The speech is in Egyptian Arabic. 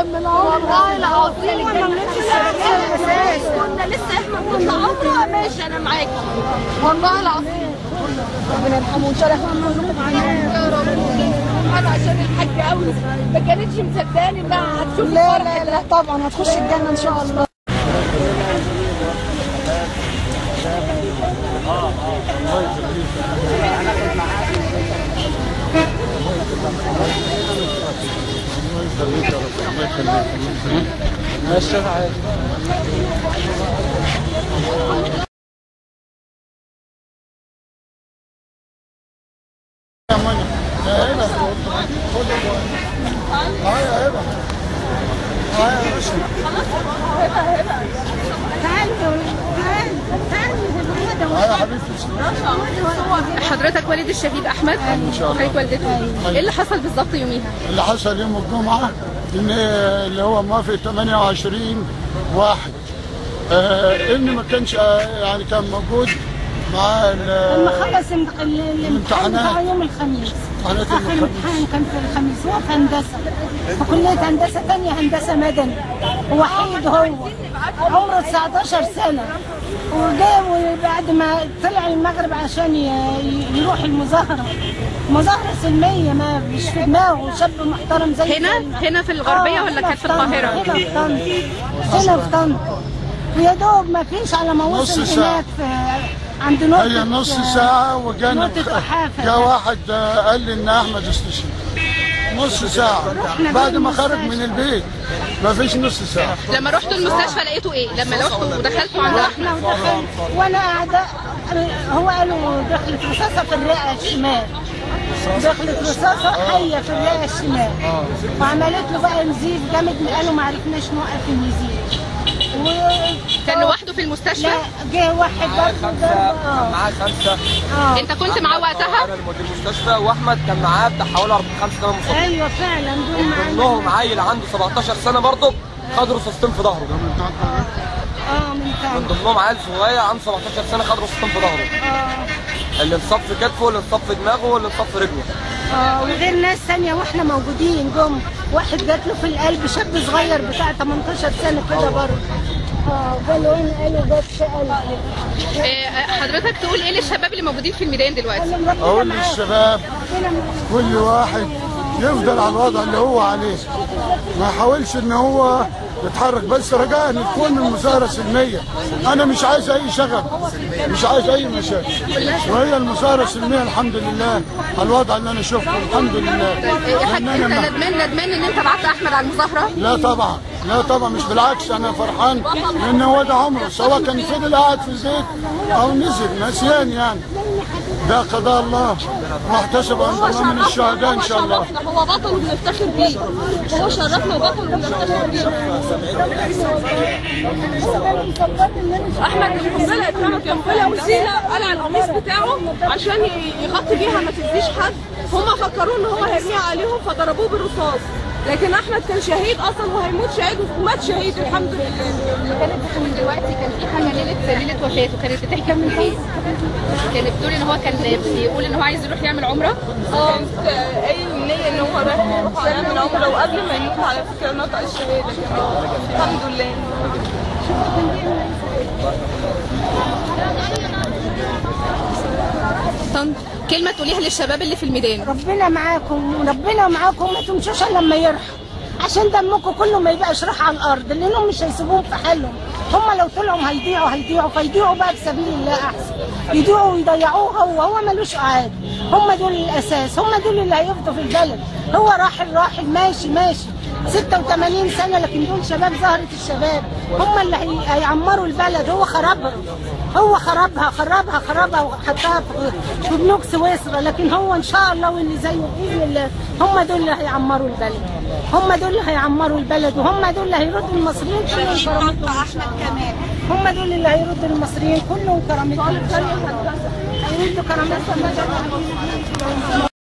من العمر والله العظيم ما ملكش الاساس كنا لسه احنا بنطلع عمره ماشي انا معاكي والله العظيم ربنا يرحمه وان شاء الله يكون لكم عناه يا رب انا عشان الحاج قوي ما كانتش مصدقاني انها هتشوف لا الفرح لا لا طبعا هتخش الجنه ان شاء الله ماشي عادي حضرتك والد الشهيد احمد إن شاء الله. وحضرتك والدته ايه اللي حصل بالظبط يوميها اللي حصل يوم الجمعة إن اللي هو موافق 28 واحد آه ابني ما كانش آه يعني كان موجود مع ال- لما خلص الم- ال- الامتحان الامتحانات. بتاع يوم الخميس امتحانات اخر الخميس. امتحان كان في الخميس هو في هندسه في كليه هندسه ثانيه هندسه مدني وحيد هو عمره 19 سنه وجاء وبعد ما طلع المغرب عشان ي- ي- يروح المظاهره مظاهره سلميه ما مش في دماغه شاب محترم زي هنا زينا. هنا في الغربيه آه، ولا هنا كانت في طنطا، القاهره هنا في طنطا هنا في طنطا ويا دوب ما فيش على ما نص وصل ساعة. هناك في عند نقطة هي نص ساعة وجانا نقطة أحافة. جاء واحد آه، قال لي إن أحمد استشهد نص ساعة بعد ما خرج من البيت ما فيش نص ساعة لما رحتوا المستشفى لقيتوا ايه لما رحتوا ودخلتوا عند رحنا احمد ودخل وانا قاعده هو قالوا دخلت رصاصه في الرئه الشمال دخلت رصاصه حيه في الرئه الشمال وعملت له بقى نزيف جامد قالوا ما عرفناش نوقف النزيف و... كان لوحده في المستشفى لا جه واحد برضه ضربه اه معاه خمسة اه انت كنت معاه وقتها أنا المدير المستشفى وأحمد كان معاه بتاع حوالي أربع- خمسة ثمان مصابين ايوه فعلا دول منهم معانا عيل عنده 17 سنة برضه خد رصاصتين في ظهره اه من من تاني ضمنهم عيل صغير عنده 17 سنة خد رصاصتين في ظهره اه اللي انصاب في كتفه واللي انصاب في دماغه واللي انصاب في رجله اه وغير ناس ثانيه واحنا موجودين جم واحد جات له في القلب شاب صغير بتاع 18 سنه كده برضه اه قالوا هنا قالوا جات في قلبي إيه، حضرتك تقول ايه للشباب اللي موجودين في الميدان دلوقتي قال لهم ربنا أقول معاك. للشباب ربنا معاك. كل واحد يفضل على الوضع اللي هو عليه ما يحاولش ان هو يتحرك بس رجاء ان تكون المظاهره سلميه انا مش عايز اي شغب مش عايز اي مشاكل وهي المظاهره سلميه الحمد لله على الوضع اللي انا شفته الحمد لله إيه، يا حاج لأن انت أنا ما- ندمان ندمان ان انت بعت احمد على المظاهره لا طبعا لا طبعا مش بالعكس انا فرحان لان هو ده عمره سواء كان فضل قاعد في البيت او نزل نسيان يعني ده قضاء الله واحتسب عند الله من الشهداء ان شاء الله هو بطل وبنفتخر بيه هو شرفنا وبطل وبنفتخر بيه احمد الحمالة اترمى كنفله وسيله قلع القميص بتاعه عشان ي- يغطي بيها ما تأذيش حد هما فكروا ان هو هيرميها عليهم فضربوه بالرصاص لكن احمد كان شهيد اصلا وهيموت شهيد ومات شهيد الحمد لله كانت بتقول دلوقتي كان في حاجه ليله ليله وفاته كانت بتحكي من ايه؟ كانت بتقول ان هو كان بيقول ان هو عايز يروح يعمل عمره اه قايل النية ان هو رايح يروح يعمل عمره وقبل ما يموت على فكرة نطق الشهادة كمان الحمد لله طن كلمه تقوليها للشباب اللي في الميدان ربنا معاكم وربنا معاكم ما تمشوش الا لما يرحم عشان دمكم كله ما يبقاش راح على الارض لانهم مش هيسيبوهم في حالهم هم لو طلعوا هيضيعوا هيضيعوا فيضيعوا بقى في سبيل الله احسن يضيعوا ويضيعوه هو هو ملوش عاد هم دول الاساس هم دول اللي هيفضوا في البلد هو راحل راحل ماشي ماشي 86 سنه لكن دول شباب زهره الشباب هم اللي هي- هيعمروا البلد هو خربها هو خربها خربها خربها وحطها في- في بنوك سويسرا لكن هو ان شاء الله واللي زيه باذن الله هم دول اللي هيعمروا البلد هم دول اللي هيعمروا البلد وهم دول اللي هيردوا المصريين كلهم كرامتهم احمد كمان هم دول اللي هيردوا المصريين كلهم كرامتهم هيردوا كرامتهم